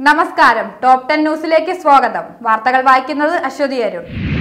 നമസ്കാരം top ten ന്യൂസിലേക്ക് സ്വാഗതം വാർത്തകൾ വായിക്കുന്നത് അശ്വതി അരുൺ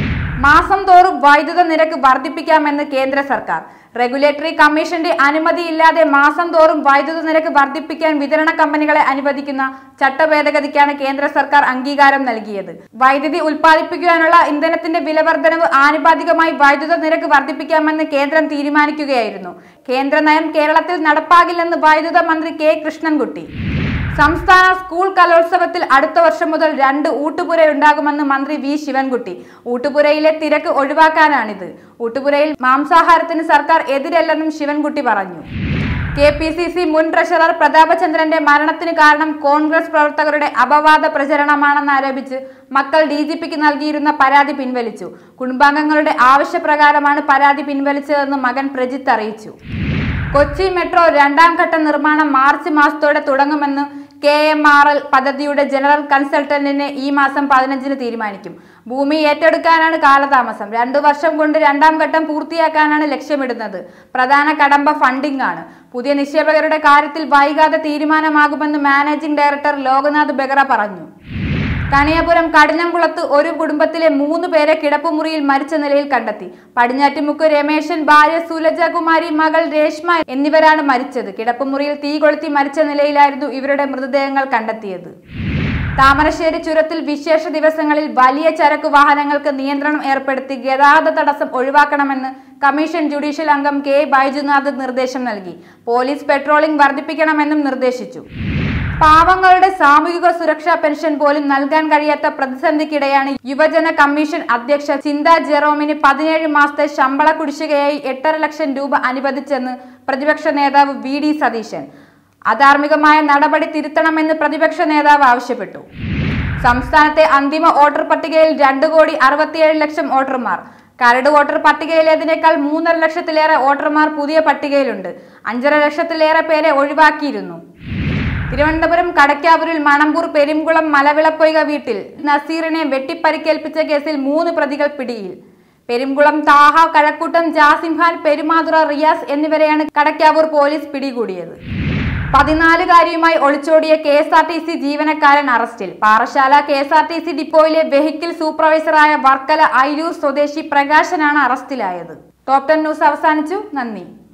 മാസം തോറും വൈദ്യുത നിരക്ക് വർദ്ധിപ്പിക്കാമെന്ന് കേന്ദ്ര സർക്കാർ റെഗുലേറ്ററി കമ്മീഷന്റെ അനുമതിയില്ലാതെ മാസം തോറും വൈദ്യുത നിരക്ക് വർദ്ധിപ്പിക്കാൻ വിതരണ കമ്പനികളെ അനുവദിക്കുന്ന ചട്ടഭേദഗതിക്കാണ് കേന്ദ്ര സർക്കാർ അംഗീകാരം നൽകിയത് വൈദ്യുതി ഉൽപ്പാദിപ്പിക്കുവാനുള്ള ഇന്ധനത്തിന്റെ വിലവർദ്ധനവ് ആനുപാതികമായി വൈദ്യുത നിരക്ക് വർദ്ധിപ്പിക്കാമെന്ന് കേന്ദ്രം തീരുമാനിക്കുകയായിരുന്നു കേന്ദ്ര നയം കേരളത്തിൽ നടപ്പാകില്ലെന്ന് വൈദ്യുത മന്ത്രി കെ കൃഷ്ണൻകുട്ടി സംസ്ഥാന സ്കൂൾ കലോത്സവത്തിൽ അടുത്ത വർഷം മുതൽ രണ്ട് ഊട്ടുപുരയുണ്ടാകുമെന്ന് മന്ത്രി വി ശിവൻകുട്ടി ഊട്ടുപുരയിലെ തിരക്ക് ഒഴിവാക്കാനാണിത് ഊട്ടുപുരയിൽ മാംസാഹാരത്തിന് സർക്കാർ എതിരല്ലെന്നും ശിവൻകുട്ടി പറഞ്ഞു കെ പി സി സി മുൻ ട്രഷറർ പ്രതാപചന്ദ്രന്റെ മരണത്തിന് കാരണം കോൺഗ്രസ് പ്രവർത്തകരുടെ അപവാദ പ്രചരണമാണെന്ന് ആരോപിച്ച് മക്കൾ ഡി ജി പിക്ക് നൽകിയിരുന്ന പരാതി പിൻവലിച്ചു കുടുംബാംഗങ്ങളുടെ ആവശ്യപ്രകാരമാണ് പരാതി പിൻവലിച്ചതെന്ന് മകൻ പ്രജിത്ത് അറിയിച്ചു കൊച്ചി മെട്രോ രണ്ടാം ഘട്ട നിർമ്മാണം മാർച്ച് മാസത്തോടെ തുടങ്ങുമെന്ന് കെ എം ആർ എൽ പദ്ധതിയുടെ ജനറൽ കൺസൾട്ടന്റിനെ ഈ മാസം പതിനഞ്ചിന് തീരുമാനിക്കും ഭൂമി ഏറ്റെടുക്കാനാണ് കാലതാമസം രണ്ടു വർഷം കൊണ്ട് രണ്ടാം ഘട്ടം പൂർത്തിയാക്കാനാണ് ലക്ഷ്യമിടുന്നത് പ്രധാന കടമ്പ ഫണ്ടിംഗ് ആണ് പുതിയ നിക്ഷേപകരുടെ കാര്യത്തിൽ വൈകാതെ തീരുമാനമാകുമെന്ന് മാനേജിംഗ് ഡയറക്ടർ ലോകനാഥ് ബെഹ്റ പറഞ്ഞു കണിയപുരം കടിഞ്ഞംകുളത്ത് ഒരു കുടുംബത്തിലെ മൂന്ന് പേരെ കിടപ്പുമുറിയിൽ മരിച്ച നിലയിൽ കണ്ടെത്തി പടിഞ്ഞാറ്റുമുക്ക് രമേശൻ ഭാര്യ സുലജകുമാരി മകൾ രേഷ്മ എന്നിവരാണ് മരിച്ചത് കിടപ്പുമുറിയിൽ തീ കൊളുത്തി മരിച്ച നിലയിലായിരുന്നു ഇവരുടെ മൃതദേഹങ്ങൾ കണ്ടെത്തിയത് താമരശ്ശേരി ചുരത്തിൽ വിശേഷ ദിവസങ്ങളിൽ വലിയ ചരക്ക് വാഹനങ്ങൾക്ക് നിയന്ത്രണം ഏർപ്പെടുത്തി ഗതാഗത തടസ്സം ഒഴിവാക്കണമെന്ന് കമ്മീഷൻ ജുഡീഷ്യൽ അംഗം കെ ബൈജുനാഥ് നിർദ്ദേശം നൽകി പോലീസ് പെട്രോളിംഗ് വർദ്ധിപ്പിക്കണമെന്നും നിർദ്ദേശിച്ചു പാവങ്ങളുടെ സാമൂഹിക സുരക്ഷാ പെൻഷൻ പോലും നൽകാൻ കഴിയാത്ത പ്രതിസന്ധിക്കിടെയാണ് യുവജന കമ്മീഷൻ അധ്യക്ഷ ചിന്ത ജെറോമിന് പതിനേഴ് മാസത്തെ ശമ്പള കുടിശ്ശികയായി എട്ടര ലക്ഷം രൂപ അനുവദിച്ചെന്ന് പ്രതിപക്ഷ നേതാവ് വി ഡി സതീശൻ അധാർമികമായ നടപടി തിരുത്തണമെന്ന് പ്രതിപക്ഷ നേതാവ് ആവശ്യപ്പെട്ടു സംസ്ഥാനത്തെ അന്തിമ വോട്ടർ പട്ടികയിൽ രണ്ട് കോടി അറുപത്തിയേഴ് ലക്ഷം വോട്ടർമാർ കരട് വോട്ടർ പട്ടികയിലേതിനേക്കാൾ മൂന്നര ലക്ഷത്തിലേറെ വോട്ടർമാർ പുതിയ പട്ടികയിലുണ്ട് അഞ്ചര ലക്ഷത്തിലേറെ പേരെ ഒഴിവാക്കിയിരുന്നു തിരുവനന്തപുരം കടക്കാവൂരിൽ മണമ്പൂർ പെരുംകുളം മലവിളപ്പൊയ്ക വീട്ടിൽ നസീറിനെ വെട്ടിപ്പരിക്കേൽപ്പിച്ച കേസിൽ മൂന്ന് പ്രതികൾ പിടിയിൽ പെരുംകുളം താഹ കഴക്കൂട്ടം ജാസിംഹാൻ പെരുമാതുറ റിയാസ് എന്നിവരെയാണ് കടക്കാവൂർ പോലീസ് പിടികൂടിയത് പതിനാലുകാരിയുമായി ഒളിച്ചോടിയ K S R T C ജീവനക്കാരൻ അറസ്റ്റിൽ Parassala K S R T C ഡിപ്പോയിലെ വെഹിക്കിൾ സൂപ്പർവൈസറായ വർക്കല ഐരൂർ സ്വദേശി പ്രകാശനാണ് അറസ്റ്റിലായത് ടോപ് ടെൻ ന്യൂസ് അവസാനിച്ചു നന്ദി